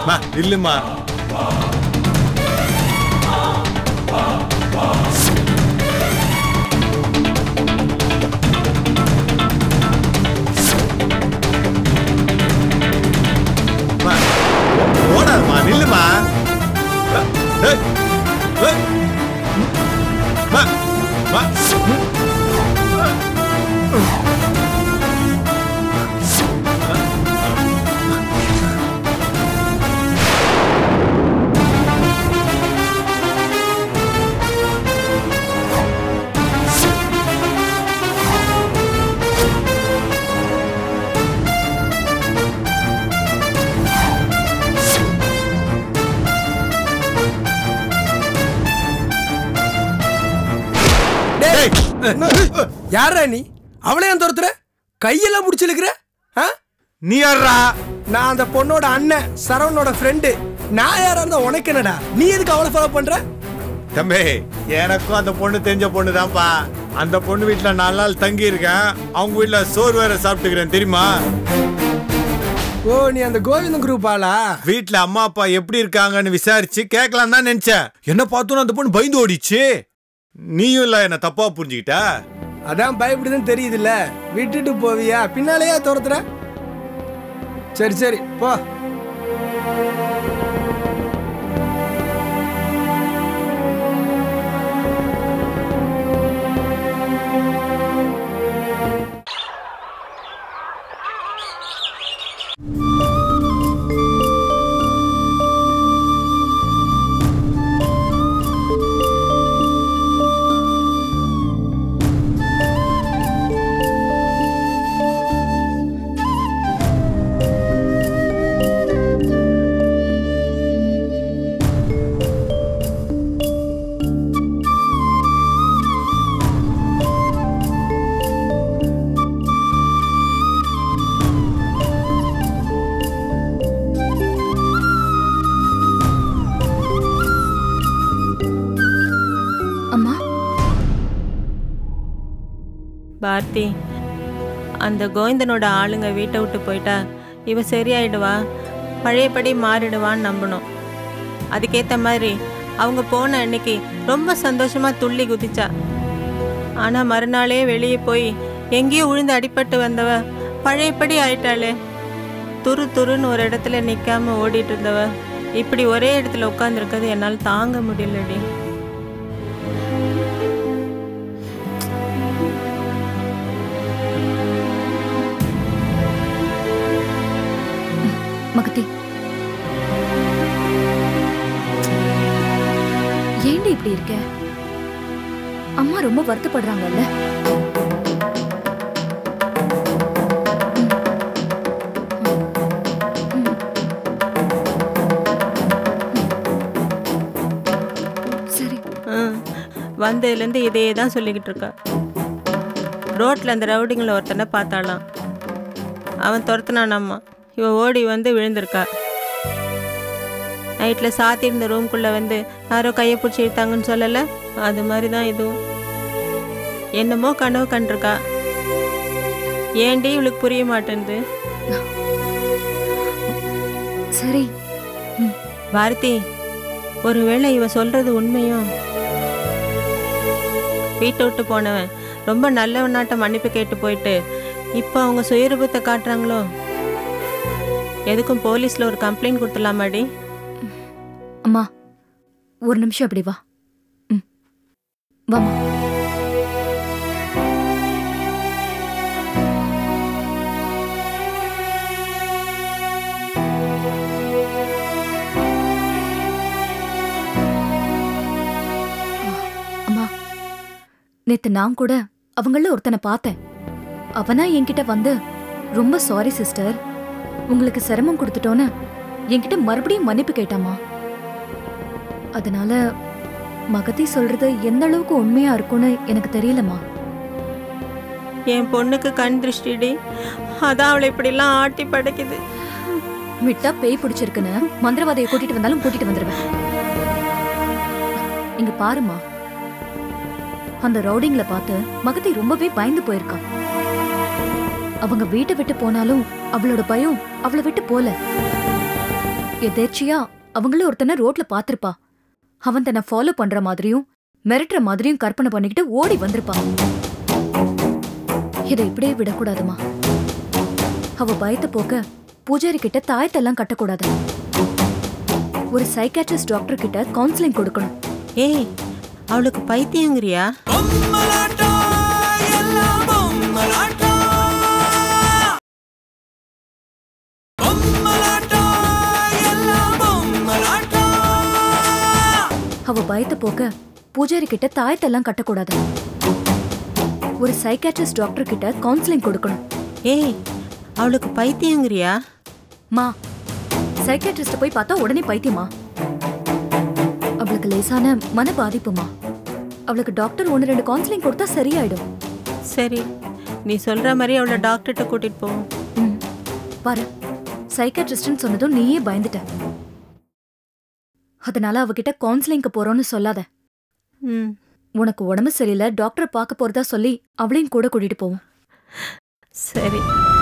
மா இல்லம்மா மா, ஓடாதம்மா நில்லுமா ஏய், ஏய். மா, மா. டேய் டேய், யாரா நீ அவளே ஏன் துரத்துற கையெல்லாம் முடிச்சிருக்கிற ஆ நீ யாரா நான் அந்த பொண்ணோட அண்ணன் சரவணோட ஃப்ரெண்டு நான் யாரா இருந்தா உனக்கு என்னடா நீ எதுக்கு அவளை ஃபாலோ பண்ற தம்பி எனக்கும் அந்த பொண்ணு தெரிஞ்ச பொண்ணு தான்ப்பா அந்த பொண்ணு வீட்டுல நாலு நாள் தங்கி இருக்கேன் அவங்க வீட்டுல சோறு வேற சாப்பிட்டுக்கிறேன் தெரியுமா ஓ நீ அந்த கோவிந்தன் குரூப் ஆளா வீட்டுல அம்மா அப்பா எப்படி இருக்காங்கன்னு விசாரிச்சு கேட்கலாம் தான் நினைச்சேன் என்ன பார்த்தோன்னு அந்த பொண்ணு பயந்து ஓடிச்சு நீயும் இல்ல என்ன தப்பா புரிஞ்சுக்கிட்ட அதான் பயப்படுதுன்னு தெரியுதுல்ல விட்டுட்டு போவியா பின்னாலேயே துரத்துற சரி சரி போ அம்மா பாரதி அந்த கோவிந்தனோட ஆளுங்க வீட்டை விட்டு போயிட்டா இவ சரியாயிடுவா பழையபடி மாறிடுவான்னு நம்பணும் அதுக்கேற்ற மாதிரி அவங்க போன அன்னைக்கு ரொம்ப சந்தோஷமா துள்ளி குதிச்சா ஆனா மறுநாளே வெளியே போய் எங்கேயோ விழுந்து அடிபட்டு வந்தவ பழையபடி ஆயிட்டாளே துரு துருன்னு ஒரு இடத்துல நிக்காம ஓடிட்டு இருந்தவ இப்படி ஒரே இடத்துல உட்காந்துருக்கிறது என்னால் தாங்க முடியலடி மகதி ஏன்டி இப்படி இருக்க அம்மா ரொம்ப வருத்தப்படுறாங்கல்ல சரி ம். வந்ததுலேருந்து இதே தான் சொல்லிக்கிட்டு இருக்கா ரோட்டில் அந்த ரவுடிங்களை ஒருத்தனை பார்த்தாளாம் அவன் துரத்துனானாம்மா இவ ஓடி வந்து விழுந்திருக்கா நைட்டில் சாத்தியிருந்த ரூம்குள்ளே வந்து யாரோ கையை பிடிச்சி இழுத்தாங்கன்னு சொல்லலை அது மாதிரி தான் இதுவும் என்னமோ கனவு கண்டிருக்கா ஏன்டி இவளுக்கு புரிய மாட்டேங்குது சரி பாரதி ஒருவேளை இவ சொல்றது உண்மையும் வீட்டை விட்டு போனவன் ரொம்ப நல்லவனாட்ட மன்னிப்பு கேட்டு போயிட்டு இப்போ அவங்க சுயரூபத்தை காட்டுறாங்களோ எதுக்கும் போலீஸ்ல ஒரு கம்ப்ளைண்ட் கொடுத்துடலாமாடி அம்மா ஒரு நிமிஷம் அப்படி வா ம் வாமா அம்மா நேத்து நான் கூட அவங்கள ஒருத்தனை பார்த்தேன் அவனா என்கிட்ட வந்து ரொம்ப சாரி சிஸ்டர் உங்களுக்கு சிரமம் கொடுத்துட்டோன்னு என்கிட்ட மறுபடியும் மன்னிப்பு கேட்டாமா அதனால மகதி சொல்றது எந்த அளவுக்கு உண்மையா இருக்கும்னு எனக்கு தெரியலம்மா என் பொண்ணுக்கு கண் திருஷ்டிடி அதான் அவளை இப்படிலாம் ஆட்டி படைக்குது விட்டா பேய் பிடிச்சிருக்குன்னு மந்திரவாதியை கூட்டிட்டு வந்தாலும் கூட்டிட்டு வந்துருவேன் இங்க பாருமா அந்த ரவுடிங்ல பார்த்து மகதி ரொம்பவே பயந்து போயிருக்கா அவங்க வீட்டை விட்டு போனாலும் அவளோட பயம் அவளை விட்டு போல எதேர்ச்சியா அவங்களும் ஒருத்தனை ரோட்ல பாத்திருப்பா அவன் தன்னை ஃபாலோ பண்ற மாதிரியும் மிரட்டுற மாதிரியும் கற்பனை பண்ணிக்கிட்டு ஓடி வந்திருப்பான் இதை இப்படியே விடக்கூடாதுமா அவ பயத்தை போக்க பூஜாரி கிட்ட தாயத்தெல்லாம் கட்டக்கூடாது ஒரு சைக்காட்ரிஸ்ட் டாக்டர் கிட்ட கவுன்சிலிங் கொடுக்கணும் ஏய் அவளுக்கு பைத்தியங்கிறியா அவ பயத்தை போக்க பூஜாரி கிட்ட தாயத்தெல்லாம் கட்டக்கூடாது ஒரு சைக்காட்ரிஸ்ட் டாக்டர் கிட்ட கவுன்சிலிங் கொடுக்கணும் ஏய் அவளுக்கு பைத்தியங்கிறியா மா சைக்காட்ரிஸ்ட போய் பார்த்தா உடனே பைத்தியமா அவளுக்கு லேசான மன பாதிப்புமா அவளுக்கு டாக்டர் ஒன்று ரெண்டு கவுன்சிலிங் கொடுத்தா சரியாயிடும் சரி நீ சொல்ற மாதிரி அவளை டாக்டர்கிட்ட கூட்டிட்டு போ ம். பாரு சைக்காட்ரிஸ்ட்னு சொன்னதும் நீயே பயந்துட்ட அதனால அவகிட்ட கவுன்சிலிங்க்கு போறோம்னு சொல்லாத ம் உனக்கு உடம்பு சரியில்லை டாக்டரை பார்க்க போறதா சொல்லி அவளையும் கூட கூட்டிட்டு போவோம் சரி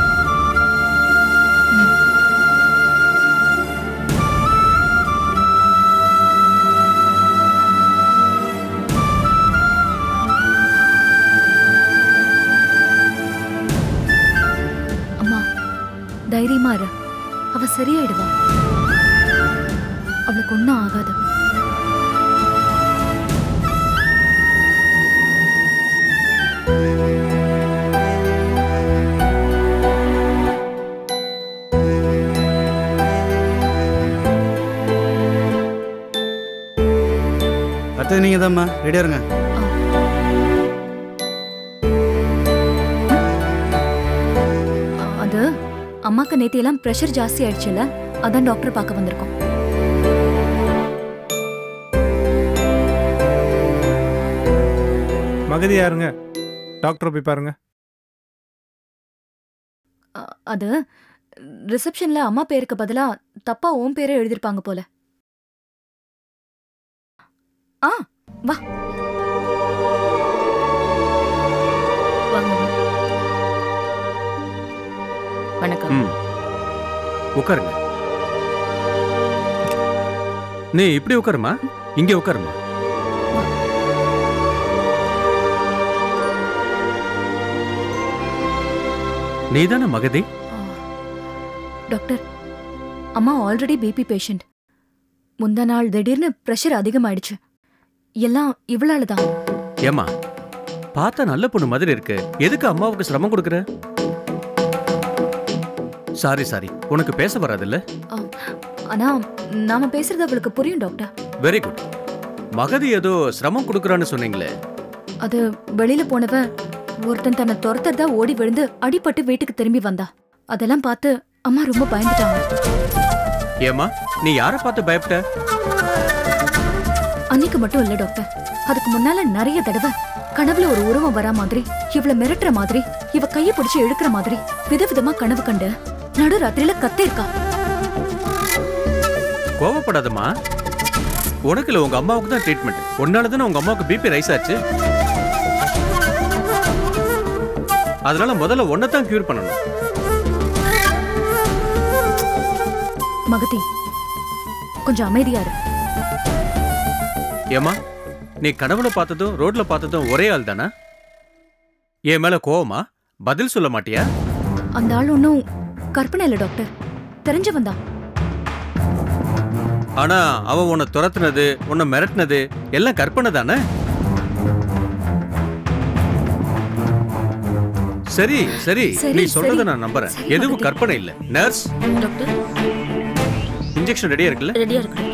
அம்மா தைரியமா இரு அவ சரியாயிடுவா அவளுக்கு ஒன்றும் ஆகாது அடுத்தது நீங்கள் தான்மா ரெடியாக இருங்க அ, அது அம்மாக்கு நேத்தி எல்லாம் ப்ரெஷர் ஜாஸ்தி ஆயிடுச்சுல்ல அதான் டாக்டர் பார்க்க வந்திருக்கோம் மகதி யாருங்க டாக்டர் போய் பாருங்க அ, அது ரிசப்ஷன்ல அம்மா பேருக்கு பதிலா தப்பா உன் பேரை எழுதிருப்பாங்க போல ஆ வா வாங்க வா. வணக்கம் ம் உட்காருங்க நீ இப்படி உட்காருமா இங்கே உட்காருமா நீதானே மகதி ஆ. டாக்டர் அம்மா ஆல்ரெடி பிபி பேஷண்ட் முந்தா நாள் திடீர்னு ப்ரெஷர் அதிகமாயிடுச்சு எல்லாம் இவளால தான் ஏமா பார்த்தா நல்ல பொண்ணு மாதிரி இருக்கு எதுக்கு அம்மாவுக்கு சிரமம் கொடுக்குற சாரி சாரி உனக்கு பேச வராதுல்ல ஆனா நாம பேசுறது அவளுக்கு புரியும் டாக்டர் வெரி குட் மகதி ஏதோ சிரமம் கொடுக்குறான்னு சொன்னீங்களே அது வெளியில போனவ ஒருத்தன் தன்னை துரத்தறதா ஓடி விழுந்து அடிபட்டு வீட்டுக்கு திரும்பி வந்தா அதெல்லாம் பார்த்து அம்மா ரொம்ப பயந்துட்டாங்க ஏமா நீ யாரை பார்த்து பயப்பட்ட அன்னைக்கு மட்டும் இல்ல டாக்டர் அதுக்கு முன்னால நிறைய தடவை கனவுல ஒரு உருவம் வரா மாதிரி இவள மிரட்டுற மாதிரி இவ கைய பிடிச்சு இழுக்கிற மாதிரி விதவிதமா கனவு கண்டு நடு ராத்திரியில கத்திருக்கா கோவப்படாதம்மா உனக்கு இல்ல உங்க அம்மாவுக்கு தான் ட்ரீட்மெண்ட் உன்னால தானே உங்க அம்மாவுக்கு பிபி ரைஸ் ஆச்சு அதனால முதல்ல ஒன்னை தான் கியூர் பண்ணணும் மகதி கொஞ்சம் அமைதியா இரு ஏமா நீ கனவுல பார்த்ததும் ரோட்ல பார்த்ததும் ஒரே ஆள் தானா என் மேல கோவமா பதில் சொல்ல மாட்டியா அந்த ஆள் ஒன்னும் கற்பனை இல்ல டாக்டர் தெரிஞ்சவன் தான் ஆனா அவன் உன்னை துரத்துனது உன்னை மிரட்டினது எல்லாம் கற்பனை தானே சரி சரி சரி, நீ சொல்றத சரி. நான் நம்புறேன் சரி, எதுவும் மகதி. கற்பனை இல்ல நர்ஸ் டாக்டர் இன்ஜெக்ஷன் ரெடியா இருக்குல்ல ரெடியா இருக்கு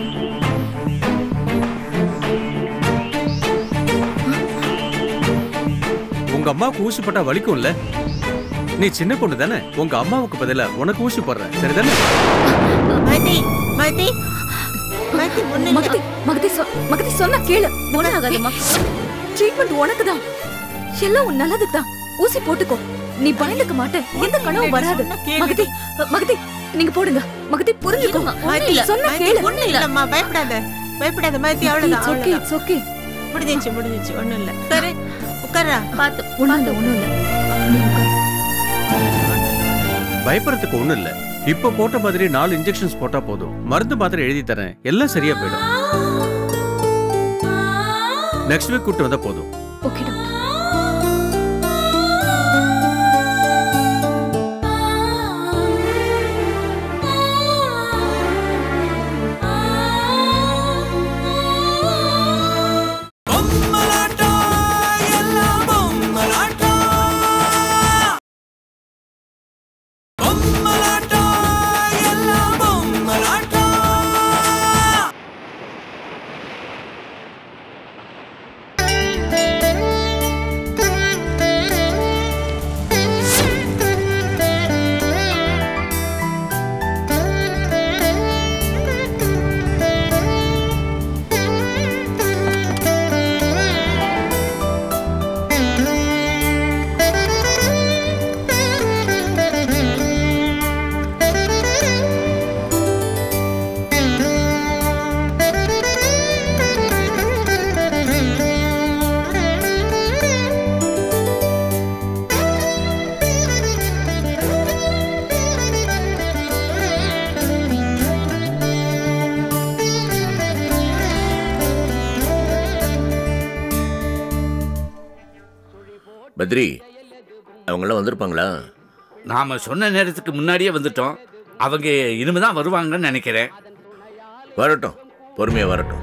உங்க அம்மாவுக்கு ஊசி போட்டா வலிக்கும்ல நீ சின்ன பொண்ணு தானே உங்க அம்மாவுக்கு பதிலா உனக்கு ஊசி போடுறேன் சரிதானே மதி மதி மதி ஒண்ணு மகதி மகதி சொ- மகதி சொன்ன கேளு ஒண்ணாகாதம்மா ட்ரீட்மெண்ட் உனக்கு தான் எல்லாம் உன் நல்லதுக்கு தான் ஊசி போட்டுக்கோ நீ பயந்துக்க மாட்ட எந்த கனவும் வராது மகதி மகதி நீங்க போடுங்க மகதி புரிஞ்சுக்கோ மதி சொன்ன மதி கேளு ஒண்ணு இல்லம்மா பயப்படாத பயப்படாத மதி அவ்வளவுதான் It's okay, அவ்வளவுதான் it's okay. முடிஞ்சிச்சு முடிஞ்சிச்சு ஒண்ணும் இல்ல சரி உட்காரா ஒண்ணும் இல்ல, ஒண்ணும் இல்ல. நீ உட்காரு. பயப்படுறதுக்கு ஒண்ணும் இல்ல இப்ப போட்ட மாதிரி நாலு இன்ஜெக்ஷன்ஸ் போட்டா போதும் மருந்து மாத்திரை எழுதி தரேன் எல்லாம் சரியா போயிடும் நெக்ஸ்ட் வீக் கூட்டு வந்தா போதும் ஓகே டாக்டர் பத்ரி அவங்களாம் வந்திருப்பாங்களா நாம சொன்ன நேரத்துக்கு முன்னாடியே வந்துட்டோம் அவங்க இனிமே தான் வருவாங்கன்னு நினைக்கிறேன் வரட்டும் பொறுமையா வரட்டும்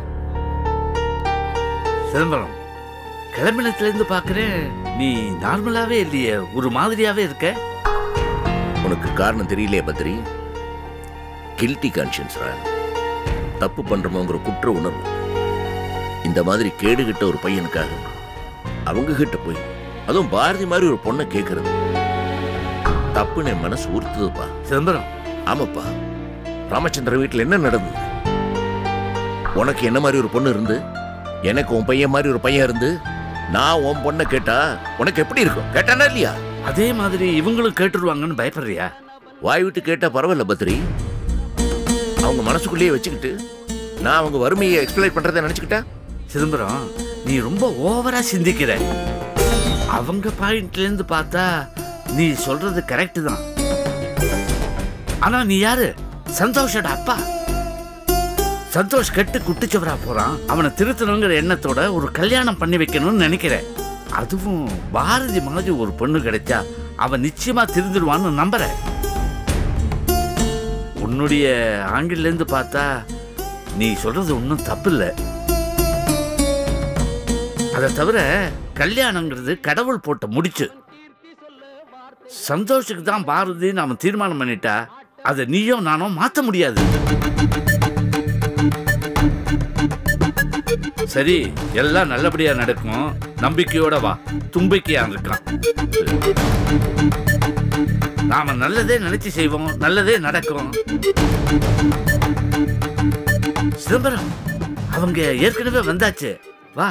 சிதம்பரம் கிளம்பினத்துலேருந்து பார்க்குறேன் நீ நார்மலாவே இல்லையே ஒரு மாதிரியாவே இருக்க உனக்கு காரணம் தெரியலையே பத்ரி கில்ட்டி கான்ஷியன்ஸ்ரா தப்பு பண்றோமோங்கிற குற்ற உணர்வு இந்த மாதிரி கேடுகிட்ட ஒரு பையனுக்காக அவங்க கிட்ட போய் அதுவும் பாரதி மாதிரி ஒரு பொண்ணை கேட்கறது தப்புன்னு என் மனசு உறுத்துதுப்பா சிதம்பரம் ஆமாப்பா ராமச்சந்திர வீட்டில் என்ன நடந்தது உனக்கு என்ன மாதிரி ஒரு பொண்ணு இருந்து எனக்கு உன் பையன் மாதிரி ஒரு பையன் இருந்து நான் உன் பொண்ணை கேட்டா உனக்கு எப்படி இருக்கும் கேட்டானா இல்லையா அதே மாதிரி இவங்களும் கேட்டுருவாங்கன்னு பயப்படுறியா வாய் விட்டு கேட்டா பரவாயில்ல பத்ரி அவங்க மனசுக்குள்ளேயே வச்சுக்கிட்டு நான் அவங்க வறுமையை எக்ஸ்பிளைன் பண்றதை நினைச்சுக்கிட்டா சிதம்பரம் நீ ரொம்ப ஓவரா சிந்திக்கிற அவங்க பாயிண்ட்ல இருந்து பார்த்தா நீ சொல்றது கரெக்ட் தான் ஆனா நீ யாரு சந்தோஷோட அப்பா சந்தோஷ் கெட்டு குட்டிச்சவரா போறான் அவனை திருத்தணுங்கிற எண்ணத்தோட ஒரு கல்யாணம் பண்ணி வைக்கணும்னு நினைக்கிறேன் அதுவும் பாரதி மாதிரி ஒரு பொண்ணு கிடைச்சா அவன் நிச்சயமா திருந்துடுவான்னு நம்புறேன் உன்னுடைய ஆங்கில இருந்து பார்த்தா நீ சொல்றது ஒன்றும் தப்பு இல்லை அதை தவிர கல்யாணங்கிறது கடவுள் போட்ட முடிச்சு சந்தோஷுக்கு தான் பாரதின்னு அவன் தீர்மானம் பண்ணிட்டா அதை நீயும் நானும் மாத்த முடியாது சரி எல்லாம் நல்லபடியா நடக்கும் நம்பிக்கையோட வா தும்பிக்கையா இருக்கான் நாம நல்லதே நினைச்சு செய்வோம் நல்லதே நடக்கும் சிதம்பரம் அவங்க ஏற்கனவே வந்தாச்சு வா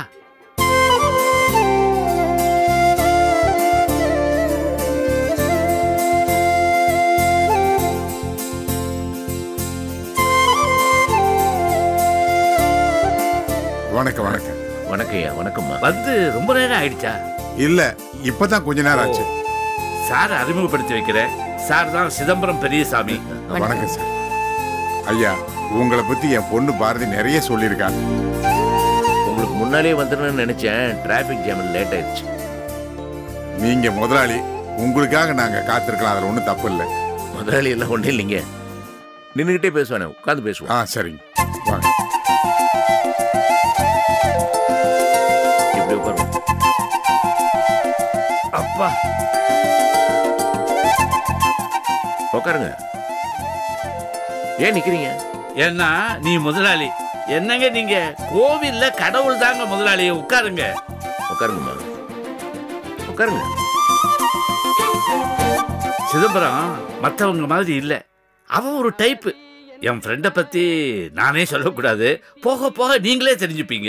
வணக்கம் வணக்கம் வணக்கம்யா வணக்கம்மா வந்து ரொம்ப நேரம் ஆயிடுச்சா இல்ல இப்பதான் கொஞ்ச நேரம் ஆச்சு சார் அறிமுகப்படுத்தி வைக்கிறேன் சார் தான் சிதம்பரம் பெரியசாமி வணக்கம் சார் ஐயா உங்களை பத்தி என் பொண்ணு பாரதி நிறைய சொல்லியிருக்காங்க உங்களுக்கு முன்னாலே வந்துடணும்னு நினைச்சேன் டிராஃபிக் ஜாமில் லேட் ஆயிடுச்சு நீங்க முதலாளி உங்களுக்காக நாங்க காத்திருக்கலாம் அதுல ஒண்ணும் தப்பு இல்லை முதலாளி எல்லாம் ஒன்றும் இல்லைங்க நின்றுக்கிட்டே பேசுவானே உட்காந்து பேசுவோம் ஆ சரிங்க வாங்க இப்படி உட்காருவோம் அப்பா உட்காருங்க ஏன் நிக்கிறீங்க ஏன்னா நீ முதலாளி என்னங்க நீங்க கோவில்ல கடவுள் தாங்க முதலாளி உட்காருங்க உட்காருங்கம்மா உட்காருங்க சிதம்பரம் மற்றவங்க மாதிரி இல்லை அவன் ஒரு டைப்பு என் ஃப்ரெண்டை பத்தி நானே சொல்லக்கூடாது போக போக நீங்களே தெரிஞ்சுப்பீங்க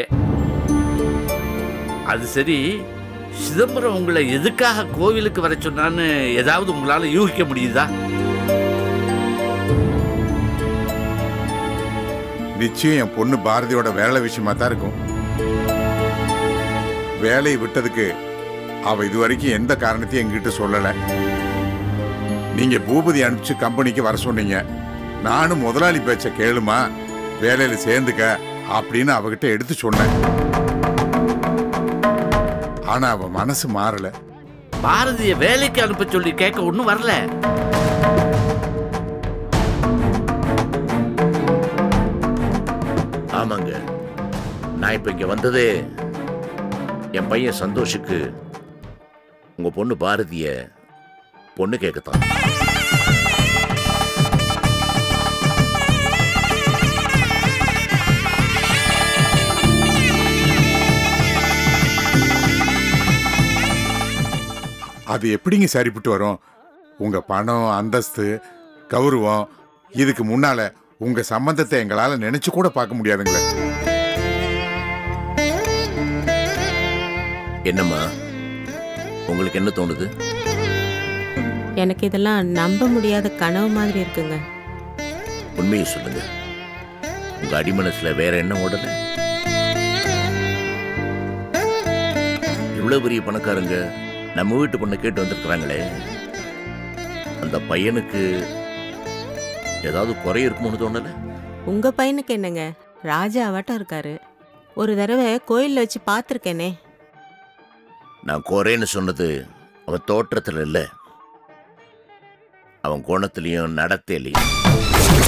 அது சரி சிதம்பரம் உங்களை எதுக்காக கோவிலுக்கு வர சொன்னான்னு ஏதாவது உங்களால யூகிக்க முடியுதா நிச்சயம் என் பொண்ணு பாரதியோட வேலை விஷயமா தான் இருக்கும் வேலையை விட்டதுக்கு அவ இதுவரைக்கும் எந்த காரணத்தையும் எங்ககிட்ட சொல்லல நீங்க பூபதி அனுப்பிச்சு கம்பெனிக்கு வர சொன்னீங்க நானும் முதலாளி பேச்ச கேளுமா வேலையில சேர்ந்துக்க அப்படின்னு அவகிட்ட எடுத்து சொன்னேன் ஆனா அவ மனசு மாறல பாரதிய வேலைக்கு அனுப்ப சொல்லி கேட்க ஒன்றும் வரல ஆமாங்க நான் இப்ப இங்க வந்ததே என் பையன் சந்தோஷுக்கு உங்க பொண்ணு பாரதிய பொண்ணு கேட்கத்தான் அது எப்படிங்க சரிப்பட்டு வரும் உங்க பணம் அந்தஸ்து கௌரவம் இதுக்கு முன்னால உங்க சம்பந்தத்தை எங்களால நினைச்சு கூட பார்க்க முடியாதுங்களே என்னம்மா உங்களுக்கு என்ன தோணுது எனக்கு இதெல்லாம் நம்ப முடியாத கனவு மாதிரி இருக்குங்க உண்மையை சொல்லுங்க உங்க அடிமனசுல வேற என்ன ஓடல இவ்வளவு பெரிய பணக்காரங்க நம்ம வீட்டு பொண்ணை கேட்டு வந்திருக்கிறாங்களே அந்த பையனுக்கு ஏதாவது குறை இருக்குமோன்னு தோணல உங்க பையனுக்கு என்னங்க ராஜா அவட்டம் இருக்காரு ஒரு தடவை கோயில்ல வச்சு பார்த்துருக்கேனே நான் குறைன்னு சொன்னது அவன் தோற்றத்துல இல்ல அவன் குணத்திலையும் நடத்தையிலையும்